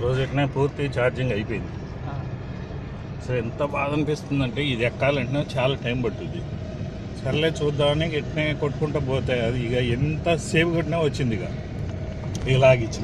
ప్రాజెక్ట్నే పూర్తి ఛార్జింగ్ అయిపోయింది సో ఎంత బాధ అనిపిస్తుందంటే ఇది ఎక్కాలంటే చాలా టైం పట్టుద్ది సర్లే చూద్దామని ఎట్నే కొట్టుకుంటూ పోతే అది ఇక ఎంత సేపు కొట్టినా వచ్చింది ఇక ఇలాగిచ్చిన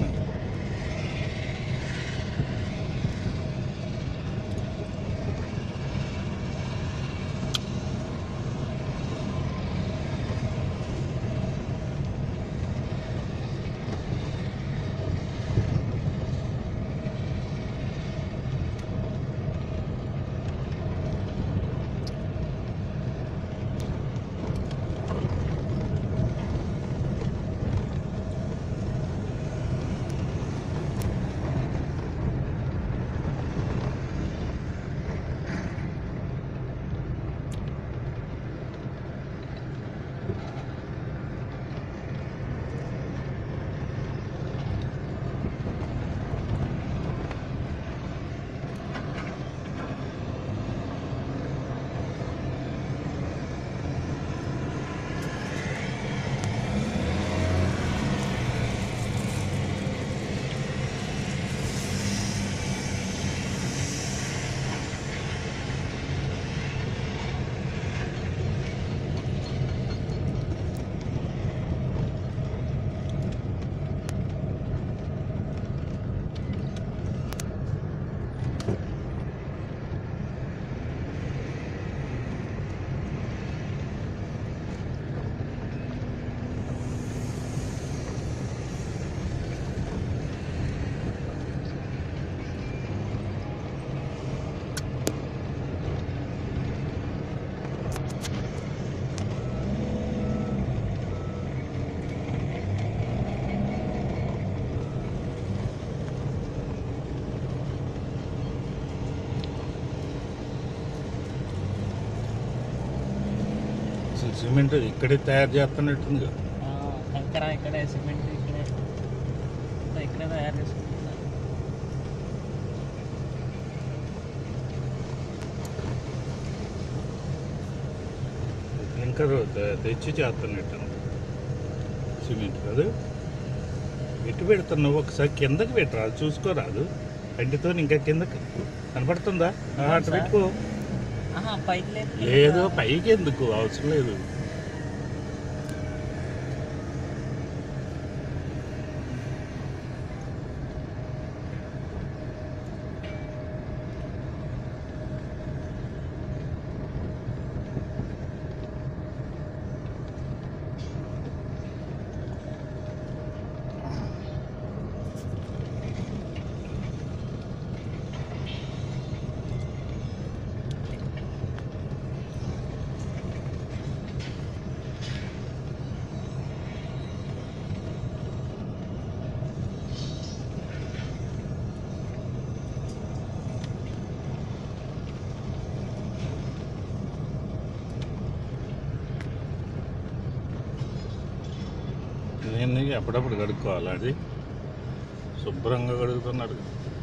అసలు సిమెంట్ ఇక్కడే తయారు చేస్తున్నట్టుంది కదా కంకర ఇక్కడే సిమెంట్ ఇక్కడే అంతా ఇక్కడే తయారు చేసుకుంటున్నారు ఇంకా తెచ్చి చేస్తున్నట్టు సిమెంట్ కాదు ఎటు పెడుతున్నావు ఒకసారి కిందకి పెట్టరాదు చూసుకోరాదు కంటితో ఇంకా కిందకి కనపడుతుందా ఆ, అటు పెట్టుకో ఆహా పైకి లేదు లేదు పైకి ఎందుకు అవసరం లేదు నేను అప్పుడప్పుడు కడుక్కోవాలి అది శుభ్రంగా కడుగుతున్నాడు